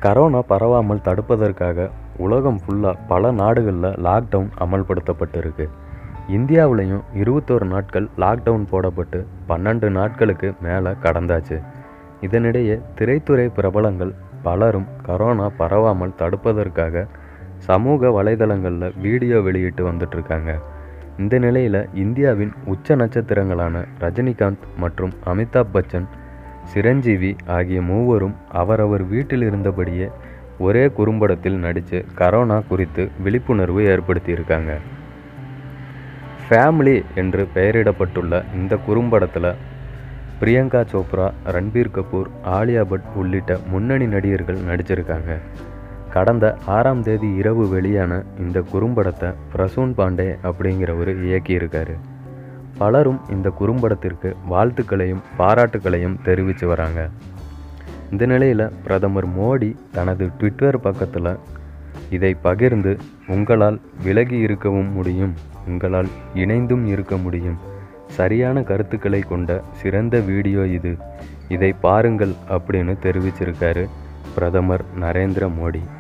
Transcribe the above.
corona பரவாமல் தடுப்பதற்காக உலகம் ஃபுல்லாக பல நாடுகளில் லாக்டவுன் அமல்படுத்தப்பட்டிருக்கு இந்தியாவிலையும் இருபத்தோரு நாட்கள் லாக்டவுன் போடப்பட்டு பன்னெண்டு நாட்களுக்கு மேலே கடந்தாச்சு இதனிடையே திரைத்துறை பிரபலங்கள் பலரும் கரோனா பரவாமல் தடுப்பதற்காக சமூக வலைதளங்களில் வீடியோ வெளியிட்டு வந்துட்டுருக்காங்க இந்த நிலையில் இந்தியாவின் உச்ச நட்சத்திரங்களான ரஜினிகாந்த் மற்றும் அமிதாப் பச்சன் சிரஞ்சீவி ஆகிய மூவரும் அவரவர் வீட்டில் இருந்தபடியே ஒரே குறும்படத்தில் நடித்து கரோனா குறித்து விழிப்புணர்வு ஏற்படுத்தியிருக்காங்க ஃபேமிலி என்று பெயரிடப்பட்டுள்ள இந்த குறும்படத்தில் பிரியங்கா சோப்ரா ரன்பீர் கபூர் ஆலியா பட் உள்ளிட்ட முன்னணி நடிகர்கள் நடிச்சிருக்காங்க கடந்த ஆறாம் தேதி இரவு வெளியான இந்த குறும்படத்தை பிரசூன் பாண்டே அப்படிங்கிறவர் இயக்கியிருக்காரு பலரும் இந்த குறும்படத்திற்கு வாழ்த்துக்களையும் பாராட்டுக்களையும் தெரிவித்து வராங்க இந்த நிலையில் பிரதமர் மோடி தனது ட்விட்டர் பக்கத்தில் இதை பகிர்ந்து உங்களால் விலகி இருக்கவும் முடியும் உங்களால் இணைந்தும் இருக்க முடியும் சரியான கருத்துக்களை கொண்ட சிறந்த வீடியோ இது இதை பாருங்கள் அப்படின்னு தெரிவிச்சிருக்காரு பிரதமர் நரேந்திர மோடி